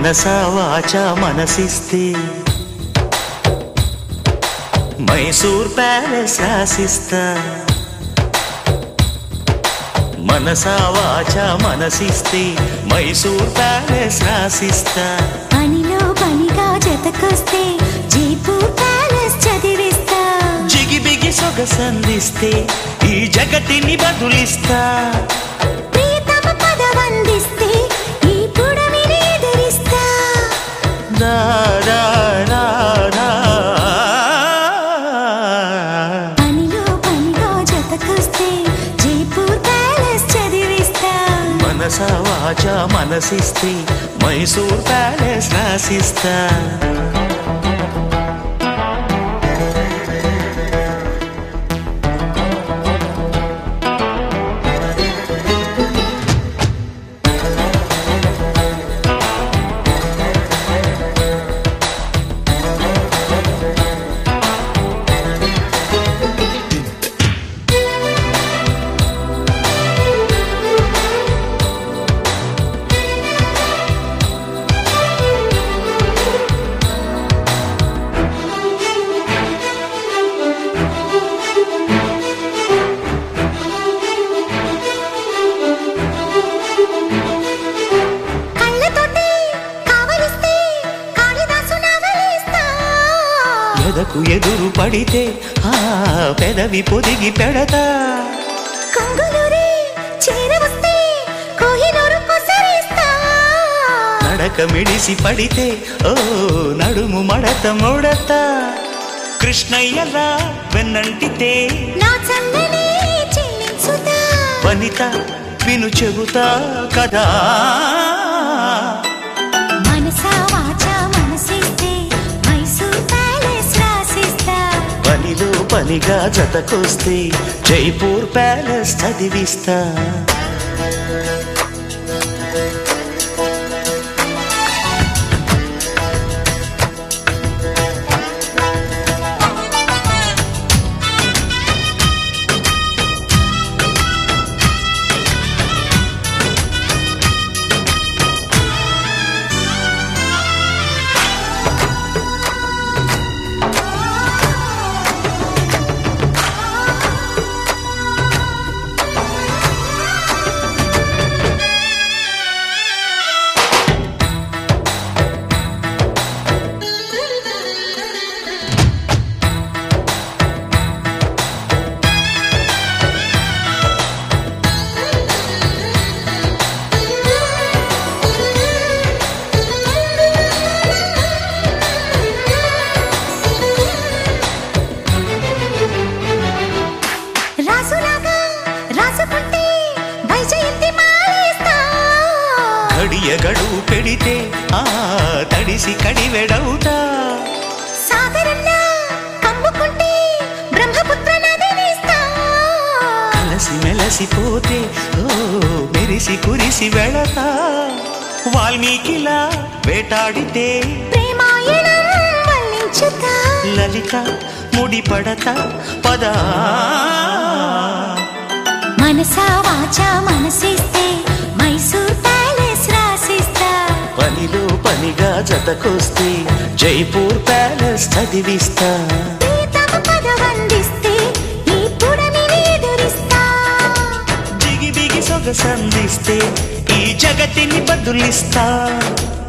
మనసా వాచ మనసిస్తే మైసూర్ ప్యాలెస్ రాసిస్తా మనసా వాచ మనసిస్తే మైసూర్ ప్యాలెస్ రాసిస్తా పనిలో పనిగా జతకొస్తే జైపూర్ ప్యాలెస్ చదివిస్తా జిగిబిగి సొగసందిస్తే ఈ జగతిని బదులిస్తా ప్రియతమ పదవందిస్తే ఈ పుడమిని ఎదిరిస్తా దా, దా, దా, దా. పనిలో పనిగా జతకొస్తే జైపూర్ ప్యాలెస్ చదివిస్తా మనసా వాచ మనసిస్తే మైసూర్ ప్యాలెస్ రాసిస్తా కళ్ళతోటి కావలిస్తే కాళిదాసు నవలిస్తా ఎదకు ఎదురు పడితే ఆ పెదవి పొదిగి పెడతా కంగులూరి చేరవస్తే కోహినూరు కొసరిస్తా నడక మిడిసి పడితే ఓ నడుము మడత ముడత కృష్ణయ్యలా వెన్నంటితే నా చల్లని చెల్లించుతా వనిత విను చెబుతా కదా మనసా వాచా మనసిస్తే మైసూర్ ప్యాలెస్ రాసిస్తా పనిలో పనిగా జతకొస్తే జైపూర్ ప్యాలెస్ చదివిస్తా రాసులాగా రాసుకుంటే వైజయంతి మాలేస్తా గడియ గడువు పెడితే ఆ తడిసి కడివెడవుతా సాగరంలా కమ్ముకుంటే బ్రహ్మపుత్ర నదినిస్తా కలసి మెలసిపోతే ఓ మెరిసి కురిసి వెళతా వాల్మీకిలా వేటాడితే ప్రేమాయణం వల్లించుతా లలిత ముడిపడత పదా మనసా వాచా మనసిస్తే మైసూర్ ప్యాలెస్ రాసిస్తా పనిలో పనిగా జతకొస్తే జైపూర్ ప్యాలెస్ చదివిస్తా ప్రియతమ పదవందిస్తే ఈ పుడమిని ఎదురిస్తా జిగి బిగి సొగసందిస్తే ఈ జగతిని బదులిస్తా